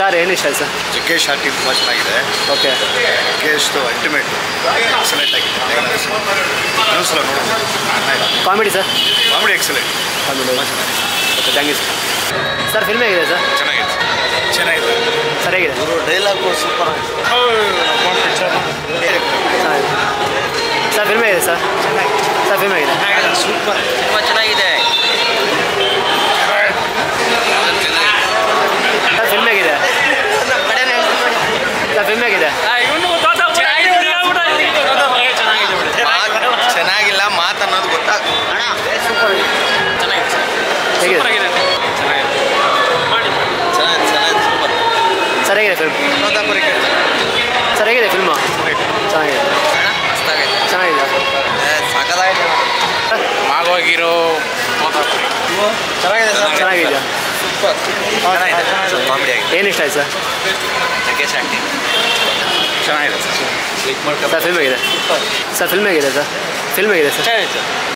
sir ಏನು ಇಷ್ಟ ಆಯ್ತು ಸರ್ ಜಗ್ಗೇಶ್ ಆರ್ಟಿ ತುಂಬ ಚೆನ್ನಾಗಿದೆ ಓಕೆ ಜಗ್ಗೇಶ್ದು ಅಲ್ಟಿಮೇಟ್ ಎಕ್ಸಲೆಂಟ್ ಆಗಿದೆ ನ್ಯೂಸ್ ಎಲ್ಲ ನೋಡೋದು comedy sir comedy excellent comedy okay thank you sir sir film ಹೇಗಿದೆ ಸರ್ ಚೆನ್ನಾಗಿದೆ ಚೆನ್ನಾಗಿದೆ ಸರ್ ಹೇಗಿದೆ ಡೈಲಾಗು ಸೂಪರ್ ಚೆನ್ನಾಗಿದೆ ಸರ್ ಫಿಲ್ಮ್ ಹೇಗಿದೆ ಸರ್ ಸರ್ ಫಿಲ್ಮ್ ಹೇಗಿದೆ ಸೂಪರ್ ತುಂಬ ಚೆನ್ನಾಗಿದೆ ಸರ್ ಫಿಲ್ಮ್ ಹೇಗಿದೆ ಸರ್ ಫಿಲ್ಮ್ ಹೇಗಿದೆ ಚೆನ್ನಾಗಿಲ್ಲ ಮಾತನ್ನೋದು ಗೊತ್ತಾಗ ಹೇಗಿದೆ ಚೆನ್ನಾಗಿ ಚೆನ್ನಾಗಿ ಸೂಪರ್ ಸರ್ ಹೇಗಿದೆ ಫಿಲ್ಮ್ ಸರ್ ಹೇಗಿದೆ ಫಿಲ್ಮು ಚೆನ್ನಾಗಿದೆ ಚೆನ್ನಾಗಿದೆ ಸಕಲಾಗಿದೆ ಮಾಗೋಗಿರೋ ಚೆನ್ನಾಗಿದೆ ಸರ್ ಚೆನ್ನಾಗಿದೆಯಾ ಸೂಪರ್ ಚೆನ್ನಾಗಿದೆ ಕಾಮಿಡಿ ಆಗಿದೆ ಏನು ಇಷ್ಟ ಆಯ್ತು ಸರ್ ಜಗ್ಗೇಶ್ ಆಕ್ಟಿಂಗ್ ಚೆನ್ನಾಗಿದೆ ಸರ್ ಫಿಲ್ಮ್ ಹೇಗಿದೆ ಸರ್ ಫಿಲ್ಮ್ ಹೇಗಿದೆ ಸರ್ ಫಿಲ್ಮ್ ಹೇಗಿದೆ ಸರ್